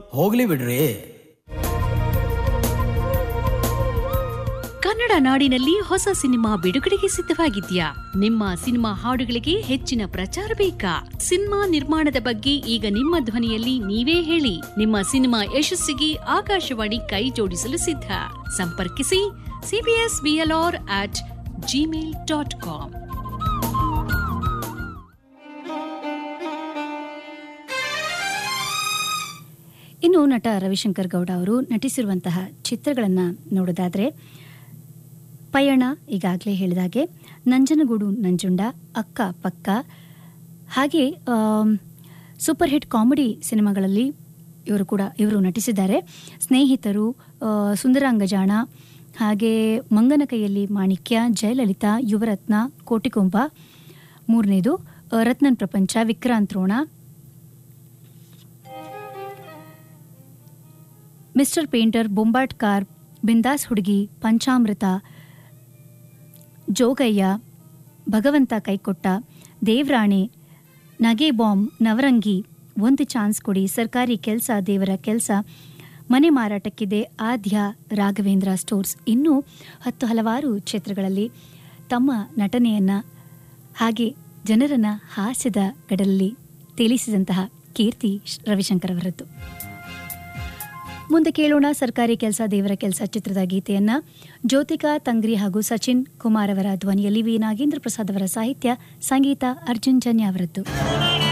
ಹೋಗ್ಲಿ ಬಿಡ್ರಿ ಕನ್ನಡ ನಾಡಿನಲ್ಲಿ ಹೊಸ ಸಿನಿಮಾ ಬಿಡುಗಡೆಗೆ ಸಿದ್ಧವಾಗಿದ್ಯಾ ನಿಮ್ಮ ಸಿನಿಮಾ ಹಾಡುಗಳಿಗೆ ಹೆಚ್ಚಿನ ಪ್ರಚಾರ ಬೇಕಾ ಸಿನಿಮಾ ನಿರ್ಮಾಣದ ಬಗ್ಗೆ ಈಗ ನಿಮ್ಮ ಧ್ವನಿಯಲ್ಲಿ ನೀವೇ ಹೇಳಿ ನಿಮ್ಮ ಸಿನಿಮಾ ಯಶಸ್ಸಿಗೆ ಆಕಾಶವಾಣಿ ಕೈ ಜೋಡಿಸಲು ಸಿದ್ಧ ಸಂಪರ್ಕಿಸಿ C B S B L R at Gmail dot com ಇನ್ನು ನಟ ರವಿಶಂಕರ್ ಗೌಡ ಅವರು ನಟಿಸಿರುವಂತಹ ಚಿತ್ರಗಳನ್ನು ನೋಡೋದಾದರೆ ಪಯಣ ಈಗಾಗಲೇ ಹೇಳಿದಾಗೆ ನಂಜನಗೂಡು ನಂಜುಂಡ ಅಕ್ಕ ಪಕ್ಕ ಹಾಗೆ ಆಮ್, ಸೂಪರ್ ಹಿಟ್ ಕಾಮಿಡಿ ಸಿನಿಮಾಗಳಲ್ಲಿ ಇವರು ಕೂಡ ಇವರು ನಟಿಸಿದ್ದಾರೆ ಸ್ನೇಹಿತರು ಆ, ಸುಂದರಾಂಗಜಾಣ ಹಾಗೆ ಮಂಗನ ಕೈಯಲ್ಲಿ ಮಾಣಿಕ್ಯ ಜಯಲಲಿತಾ ಯುವರತ್ನ ಕೋಟಿಕೊಂಬ ಮೂರನೇದು ಆ, Ratnan Prapancha Vikrant Rona mister painter Bombat car Bindaas Hudugi ಪಂಚಾಮೃತ ಜೋಗಯ್ಯ ಭಗವಂತ ಕೈಕೊಟ್ಟ ದೇವ್ರಾಣೆ ನಗೆ ಬಾಂಬ್ ನವರಂಗಿ ಒಂದು ಚಾನ್ಸ್ ಕೊಡಿ ಸರ್ಕಾರಿ ಕೆಲಸ ದೇವರ ಕೆಲಸ ಮನೆ ಮಾರಾಟಕ್ಕಿದೆ ಆದ್ಯ ರಾಘವೇಂದ್ರ ಸ್ಟೋರ್ಸ್ ಇನ್ನೂ ಹತ್ತು ಹಲವಾರು ಕ್ಷೇತ್ರಗಳಲ್ಲಿ ತಮ್ಮ ನಟನೆಯನ್ನ ಹಾಗೆ ಜನರನ್ನ ಹಾಸ್ಯದ ಗಡಲಲ್ಲಿ ತೇಲಿಸಿದಂತಹ ಕೀರ್ತಿ ಶ್- ರವಿಶಂಕರ್ ಅವರದ್ದು ಮುಂದೆ ಕೇಳೋಣ ಸರ್ಕಾರಿ ಕೆಲಸ ದೇವರ ಕೆಲಸ ಚಿತ್ರದ ಗೀತೆಯನ್ನ ಜ್ಯೋತಿಕಾ ತಂಗ್ರಿ ಹಾಗೂ ಸಚಿನ್ ಕುಮಾರ್ ಅವರ ಧ್ವನಿಯಲ್ಲಿ ವಿ ನಾಗೇಂದ್ರ ಪ್ರಸಾದ್ ಅವರ ಸಾಹಿತ್ಯ ಸಂಗೀತ ಅರ್ಜುನ್ ಜನ್ಯ ಅವರದ್ದು